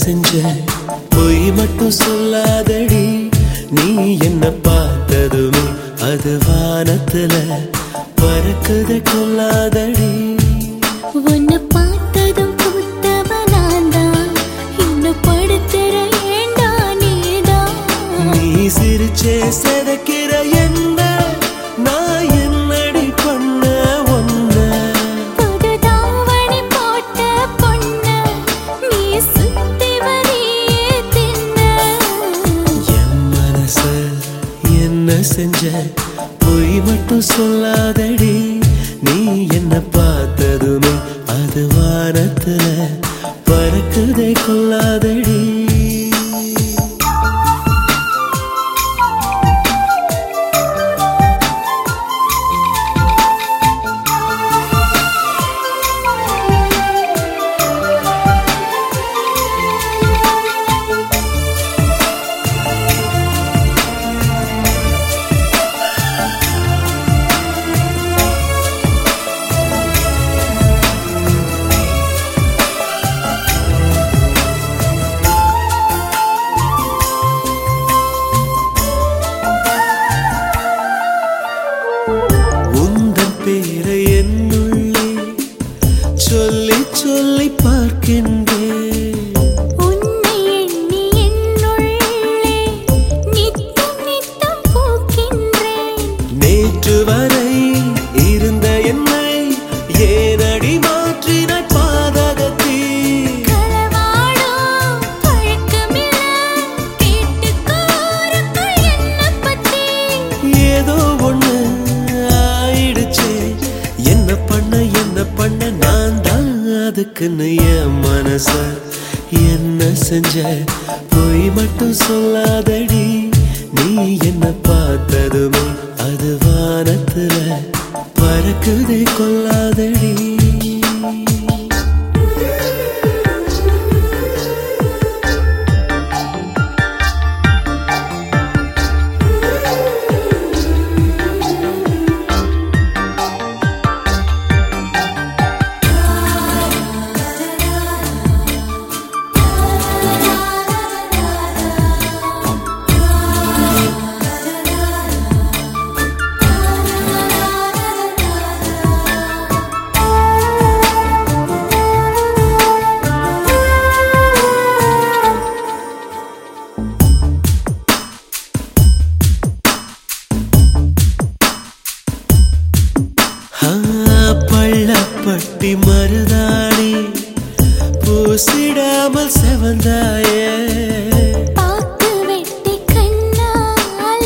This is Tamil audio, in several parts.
செஞ்ச பொய் மட்டும் சொல்லாதடி நீ என்ன பார்த்ததுமே அது வானத்துல பறக்குதை கொள்ளாதடி உன்னை பார்த்ததும் பூத்தவனாந்தான் இன்னும் படுத்துற ஏண்டா நீதான் நீ சிரிச்சே செதக்கிற என்ன நான் என்னடி பண்ண ஒன்ன புது தாவணி போட்ட பொண்ணு நீ சுத்தி வரியே தின்ன என் மனச என்ன செஞ்ச பொய் மட்டும் சொல்லாதடி நீ என்ன பார்த்ததுமே அது வானத்துல பறக்குதை கொள்ளாதடி உந்தன் பேரை என்னுள்ளே சொல்லி சொல்லி பார்க்கின்றேன் உன்னை எண்ணி என்னுள்ளே நித்தம் நித்தம் பூக்கின்றேன் நேற்று வரை இருந்த என்னை ஏனடி மாற்றினாய் பாதகத்தீ களவாடும் பழக்கமில்ல கேட்டுக்கோருக்கள் என்ன பத்தி ஏதோ ஒண்ணு ஆயிடுச்சே என்ன பண்ண என்ன பண்ண நான் தான் அதுக்குன்னு என் மனச என்ன செஞ்ச பொய் மட்டும் சொல்லாதடி நீ என்ன பார்த்ததுமே அது வானத்துல பறக்குதை கொள்ளாதடி ஆ, பள்ளப்பட்டி மருதாணி பூசிடாமல் செவந்தாயே பாக்கு வெட்டி கண்ணால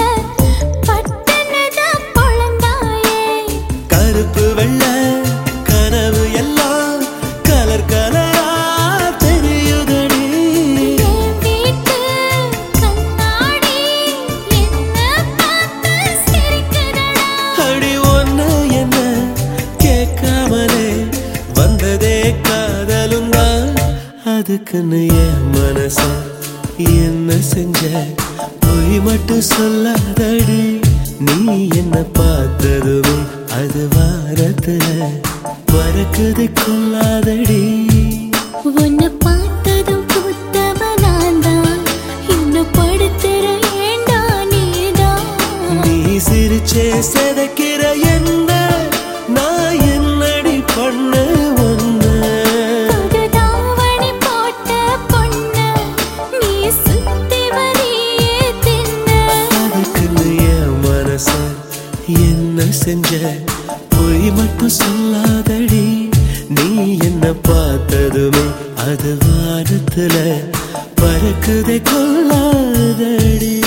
பட்டனதான் பொழந்தாயே கருப்பு வெள்ள கனவு எல்லாம் கலர் கலரா தெரியுதடி என் வீட்டு கண்ணாடி என்ன பார்த்து சிரிக்குதடா அடி ஒண்ணு என்ன கேட்காமலே வந்ததே காதலும் தான் அதுக்குன்னு என் மனச என்ன செஞ்ச பொய் மட்டும் சொல்லாதடி நீ என்ன பார்த்ததுமே அது வாரத்துல பறக்குது கொள்ளாதடி உன்னை பார்த்ததும் பூத்தவனாந்தான் இன்னும் படுத்துற ஏண்டா நீதான் நீ சிரிச்சே செதக்கிற என்ன நான் என்னடி பண்ண ஒன்ன புது தாவணி போட்ட பொண்ணு நீ சுத்தி வரியே தின்ன அதுக்குன்னு என் மனச என்ன செஞ்ச பொய் மட்டும் சொல்லாதடி நீ என்ன பார்த்ததுமே அது வானத்துல பறக்குதை கொள்ளாதடி